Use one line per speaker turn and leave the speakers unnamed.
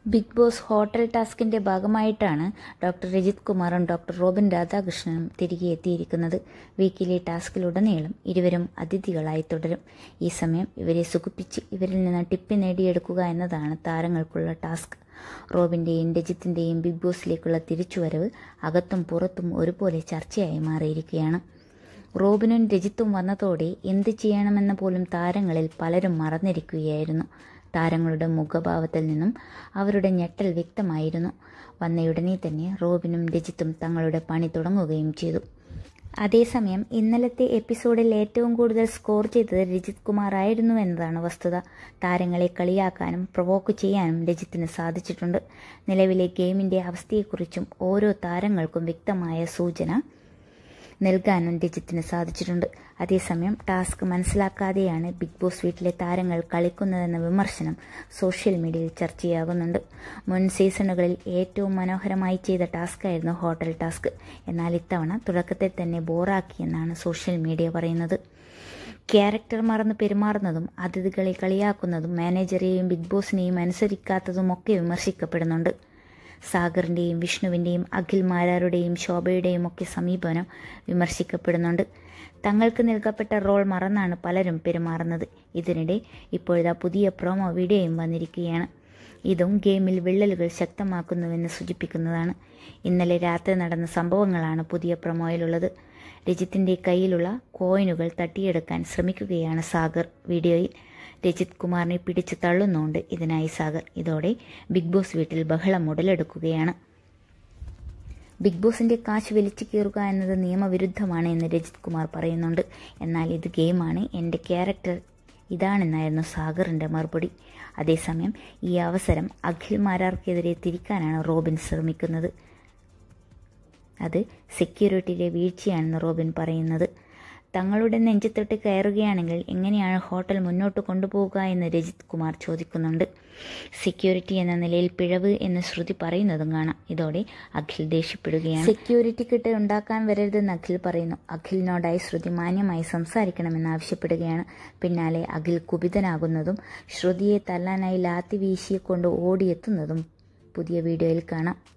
big boss hotel ടാസ്കിന്റെ ഭാഗമായിട്ടാണ് doctor Rajith കുമാറും ഡോക്ടർ റോബിൻ രാധാകൃഷ്ണനും തിരികെ എത്തിയിരിക്കുന്നത് വീക്കിലി ടാസ്കിലുടനീളം ഇരുവരും അതിഥികളായി തുടരും ഈ സമയം ഇവരെ സുഖിപ്പിച്ച് ഇവരിൽ നിന്ന് ടിപ്പ് നേടിയെടുക്കുക എന്നതാണ് താരങ്ങൾക്കുള്ള ടാസ്ക് റോബിന്റെയും രജിത്തിന്റെയും ബിഗ് ബോസിലേക്കുള്ള തിരിച്ചുവരവ് അകത്തും പുറത്തും ഒരുപോലെ ചർച്ചയായി മാറിയിരിക്കുകയാണ് റോബിനും രജിത്തും വന്നതോടെ എന്ത് ചെയ്യണമെന്ന് പോലും താരങ്ങളിൽ പലരും മറന്നിരിക്കുകയായിരുന്നു താരങ്ങളുടെ മുഖഭാവത്തിൽ നിന്നും അവരുടെ ഞെട്ടൽ വ്യക്തമായിരുന്നു വന്നയുടനെ തന്നെ റോബിനും രജിത്തും തങ്ങളുടെ പണി തുടങ്ങുകയും ചെയ്തു അതേസമയം ഇന്നലത്തെ എപ്പിസോഡിൽ ഏറ്റവും കൂടുതൽ സ്കോർ ചെയ്തത് രജിത് കുമാർ ആയിരുന്നു എന്നതാണ് വസ്തുത താരങ്ങളെ കളിയാക്കാനും പ്രൊവോക്ക് ചെയ്യാനും രജിത്തിന് സാധിച്ചിട്ടുണ്ട് നിലവിലെ ഗെയിമിന്റെ അവസ്ഥയെക്കുറിച്ചും ഓരോ താരങ്ങൾക്കും വ്യക്തമായ സൂചന നൽകാനും രജിത്തിന് സാധിച്ചിട്ടുണ്ട് അതേസമയം ടാസ്ക് മനസ്സിലാക്കാതെയാണ് ബിഗ് ബോസ് വീട്ടിലെ താരങ്ങൾ കളിക്കുന്നതെന്ന വിമർശനം സോഷ്യൽ മീഡിയയിൽ ചർച്ചയാകുന്നുണ്ട് മുൻ സീസണുകളിൽ ഏറ്റവും മനോഹരമായി ചെയ്ത ടാസ്കായിരുന്നു ഹോട്ടൽ ടാസ്ക് എന്നാൽ ഇത്തവണ തുടക്കത്തിൽ തന്നെ ബോറാക്കിയെന്നാണ് സോഷ്യൽ മീഡിയ പറയുന്നത് ക്യാരക്ടർ മറന്ന് പെരുമാറുന്നതും അതിഥികളെ കളിയാക്കുന്നതും മാനേജറെയും ബിഗ് ബോസിനെയും അനുസരിക്കാത്തതുമൊക്കെ വിമർശിക്കപ്പെടുന്നുണ്ട് സാഗറിൻ്റെയും വിഷ്ണുവിൻ്റെയും അഖിൽ മാരാരുടെയും ശോഭയുടെയും ഒക്കെ സമീപനം വിമർശിക്കപ്പെടുന്നുണ്ട് തങ്ങൾക്ക് നൽകപ്പെട്ട റോൾ മറന്നാണ് പലരും പെരുമാറുന്നത് ഇതിനിടെ ഇപ്പോഴത്തെ പുതിയ പ്രൊമോ വീഡിയോയും വന്നിരിക്കുകയാണ് ഇതും ഗെയിമിൽ വിള്ളലുകൾ ശക്തമാക്കുന്നുവെന്ന് സൂചിപ്പിക്കുന്നതാണ് ഇന്നലെ രാത്രി നടന്ന സംഭവങ്ങളാണ് പുതിയ പ്രൊമോയിലുള്ളത് രജിത്തിൻ്റെ കയ്യിലുള്ള കോയിനുകൾ തട്ടിയെടുക്കാൻ ശ്രമിക്കുകയാണ് സാഗർ വീഡിയോയിൽ രജിത് കുമാറിനെ പിടിച്ചു തള്ളുന്നുണ്ട് ഇതിനായി സാഗർ ഇതോടെ ബിഗ് ബോസ് വീട്ടിൽ ബഹളം ഉടലെടുക്കുകയാണ് ബിഗ് ബോസിന്റെ കാശ് വലിച്ചു കീറുക എന്നത് നിയമവിരുദ്ധമാണ് എന്ന് രജിത് കുമാർ പറയുന്നുണ്ട് എന്നാൽ ഇത് ഗെയിമാണ് എൻ്റെ ക്യാരക്ടർ ഇതാണെന്നായിരുന്നു സാഗറിൻ്റെ മറുപടി അതേസമയം ഈ അവസരം അഖിൽ മാരാർക്കെതിരെ തിരിക്കാനാണ് റോബിൻ ശ്രമിക്കുന്നത് അത് സെക്യൂരിറ്റിയിലെ വീഴ്ചയാണെന്ന് റോബിൻ പറയുന്നത് തങ്ങളുടെ നെഞ്ചത്തൊട്ട് കയറുകയാണെങ്കിൽ എങ്ങനെയാണ് ഹോട്ടൽ മുന്നോട്ട് കൊണ്ടുപോകുക എന്ന് രജിത് കുമാർ ചോദിക്കുന്നുണ്ട് സെക്യൂരിറ്റി എന്ന നിലയിൽ പിഴവ് എന്ന് ശ്രുതി പറയുന്നതും കാണാം ഇതോടെ അഖിൽ ദേഷ്യപ്പെടുകയാണ് സെക്യൂരിറ്റി കിട്ട് ഉണ്ടാക്കാൻ വരരുതെന്ന് അഖിൽ പറയുന്നു അഖിലിനോടായി ശ്രുതി മാന്യമായി സംസാരിക്കണമെന്ന് ആവശ്യപ്പെടുകയാണ് പിന്നാലെ അഖിൽ കുപിതനാകുന്നതും ശ്രുതിയെ തല്ലാനായി ലാത്തി വീശിയെ കൊണ്ട് ഓടിയെത്തുന്നതും പുതിയ വീഡിയോയിൽ കാണാം